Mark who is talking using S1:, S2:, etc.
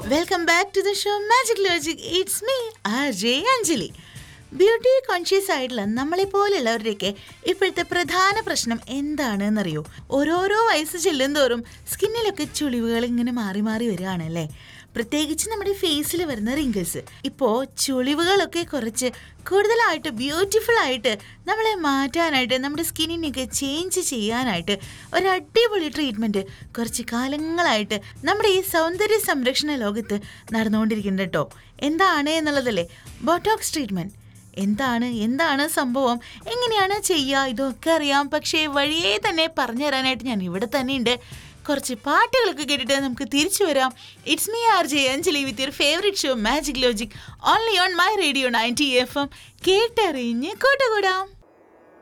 S1: welcome back to the show magic logic it's me R J Anjali beauty conscious ആയിട്ടുള്ള നമ്മളെ പോലുള്ളവരുടെയൊക്കെ ഇപ്പോഴത്തെ പ്രധാന പ്രശ്നം എന്താണെന്നറിയോ ഓരോരോ വയസ്സ് ചെല്ലുന്തോറും സ്കിന്നിലൊക്കെ ചുളിവുകൾ ഇങ്ങനെ മാറി മാറി വരികയാണല്ലേ പ്രത്യേകിച്ച് നമ്മുടെ ഫേസിൽ വരുന്ന റിങ്കിൾസ് ഇപ്പോൾ ചുളിവുകളൊക്കെ കുറച്ച് കൂടുതലായിട്ട് ബ്യൂട്ടിഫുൾ ആയിട്ട് നമ്മളെ മാറ്റാനായിട്ട് നമ്മുടെ സ്കിന്നിനെയൊക്കെ ചേഞ്ച് ചെയ്യാനായിട്ട് ഒരു അടിപൊളി ട്രീറ്റ്മെൻറ്റ് കുറച്ച് കാലങ്ങളായിട്ട് നമ്മുടെ ഈ സൗന്ദര്യ സംരക്ഷണ ലോകത്ത് നടന്നുകൊണ്ടിരിക്കുന്നുണ്ട് കേട്ടോ എന്താണ് എന്നുള്ളതല്ലേ ബോട്ടോക്സ് ട്രീറ്റ്മെൻറ്റ് എന്താണ് എന്താണ് സംഭവം എങ്ങനെയാണ് ചെയ്യുക ഇതൊക്കെ അറിയാം പക്ഷേ വഴിയേ തന്നെ പറഞ്ഞു തരാനായിട്ട് ഞാൻ ഇവിടെ തന്നെ ഉണ്ട് കുറച്ച് പാട്ടുകളൊക്കെ കേട്ടിട്ട് നമുക്ക് തിരിച്ചു വരാം it's me R J Anjali with your favourite show magic logic only on my radio ninety F M കേട്ടറിഞ്ഞ് കൂട്ടുകൂടാം